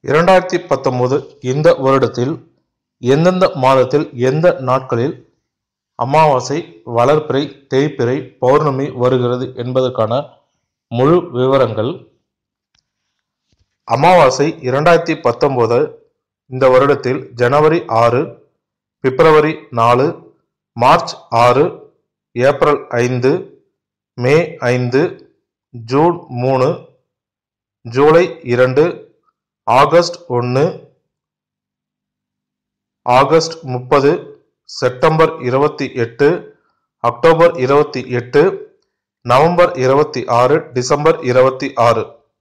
இரண்டாயிரத்தி பத்தொன்பது இந்த வருடத்தில் எந்தெந்த மாதத்தில் எந்த நாட்களில் அமாவாசை வளர்பிறை தேய்பிறை பௌர்ணமி வருகிறது என்பதற்கான முழு விவரங்கள் அமாவாசை இரண்டாயிரத்தி பத்தொன்பது இந்த வருடத்தில் ஜனவரி ஆறு பிப்ரவரி நாலு மார்ச் ஆறு ஏப்ரல் ஐந்து மே ஐந்து ஜூன் மூணு ஜூலை இரண்டு ஆகஸ்ட் ஒன்று ஆகஸ்ட் முப்பது செப்டம்பர் இருபத்தி எட்டு அக்டோபர் இருபத்தி எட்டு நவம்பர் இருபத்தி ஆறு டிசம்பர் இருபத்தி ஆறு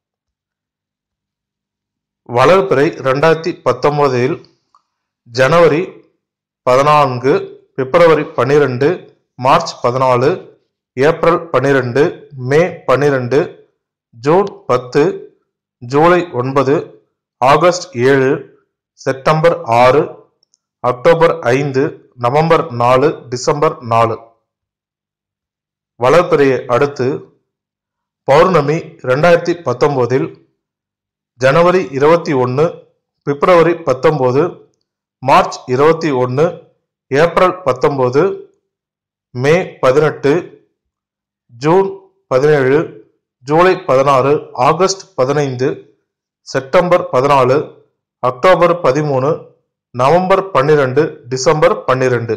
வளர்பிறை ரெண்டாயிரத்தி பத்தொன்பதில் ஜனவரி பதினான்கு பிப்ரவரி பன்னிரெண்டு மார்ச் பதினாலு ஏப்ரல் பன்னிரெண்டு மே பன்னிரெண்டு ஜூன் பத்து ஜூலை ஒன்பது ஆகஸ்ட் ஏழு செப்டம்பர் ஆறு அக்டோபர் ஐந்து நவம்பர் நாலு டிசம்பர் நாலு வளர்பிறையை அடுத்து பௌர்ணமி ரெண்டாயிரத்தி பத்தொம்போதில் ஜனவரி இருபத்தி ஒன்று பிப்ரவரி பத்தொம்போது மார்ச் இருபத்தி ஒன்று ஏப்ரல் பத்தொம்போது மே பதினெட்டு ஜூன் பதினேழு ஜூலை பதினாறு ஆகஸ்ட் பதினைந்து செப்டம்பர் பதினாலு அக்டோபர் பதிமூணு நவம்பர் பன்னிரெண்டு டிசம்பர் பன்னிரெண்டு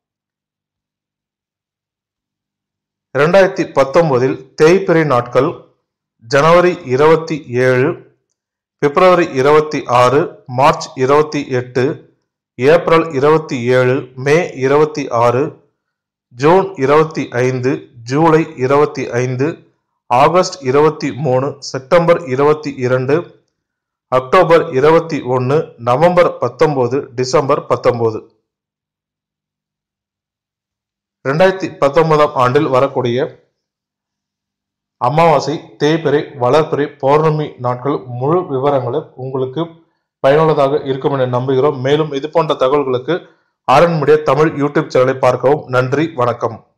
இரண்டாயிரத்தி பத்தொன்பதில் தேய்பிறை நாட்கள் ஜனவரி இருபத்தி ஏழு பிப்ரவரி இருபத்தி ஆறு மார்ச் இருபத்தி எட்டு ஏப்ரல் இருபத்தி ஏழு மே இருபத்தி ஆறு ஜூன் இருபத்தி ஐந்து ஜூலை இருபத்தி ஐந்து ஆகஸ்ட் இருபத்தி மூணு செப்டம்பர் இருபத்தி இரண்டு அக்டோபர் இருபத்தி ஒன்று நவம்பர் பத்தொன்பது டிசம்பர் பத்தொன்பது ரெண்டாயிரத்தி பத்தொன்பதாம் ஆண்டில் வரக்கூடிய அமாவாசை தேய்பிறை வளர்பிறை பௌர்ணமி நாட்கள் முழு விவரங்களும் உங்களுக்கு பயனுள்ளதாக இருக்கும் என நம்புகிறோம் மேலும் இது போன்ற தகவல்களுக்கு ஆரன் மீடியா தமிழ் யூடியூப் சேனலை பார்க்கவும் நன்றி வணக்கம்